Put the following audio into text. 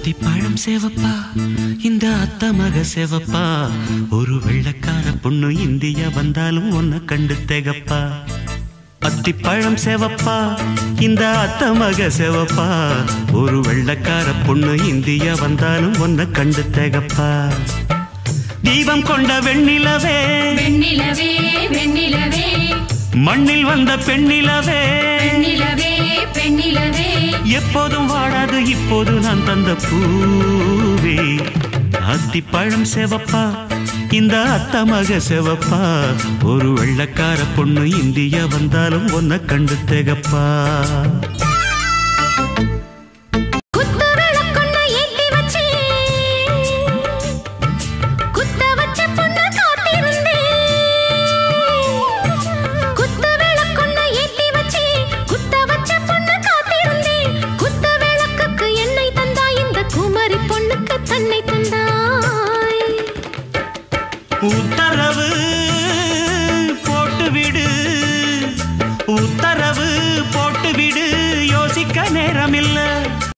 அத்திப்பழம் சேவப்பா இந்த அத்த மக சேவப்பா ஒரு வெள்ளக்கார பொண்ணு இந்தியா வந்தாலும் உன்னை கண்டு திகப்பா அத்திப்பழம் சேவப்பா இந்த அத்த மக சேவப்பா ஒரு வெள்ளக்கார பொண்ணு இந்தியா வந்தாலும் உன்னை கண்டு திகப்பா தீபம் கொண்ட வெண்ணிலவே வெண்ணிலவே வெண்ணிலவே மண்ணில் வந்த பெண்ணிலவே பெண்ணிலவே பெண்ணிலவே எப்போதும் வாடாது இப்போது நான் தந்த பூவே அத்திப்பழம் செவப்பா இந்த அத்த மக செவப்பா ஒரு வெள்ளக்கார பொண்ணு இந்தியா வந்தாலும் உன்னை கண்டு திகப்பா குத்து விளக்கொன்னு ஏத்தி வச்சு குத்த வச்ச பொண்ணு காத்திருந்தேன் குத்து விளக்கொன்னு ஏத்தி வச்சு குத்த வச்ச பொண்ணு காத்திருந்தேன் குத்த விளக்குக்கு எண்ணெய் தந்தாய் இந்த குமரி பொண்ணுக்கு தன்னை தந்தாய் உத்தரவு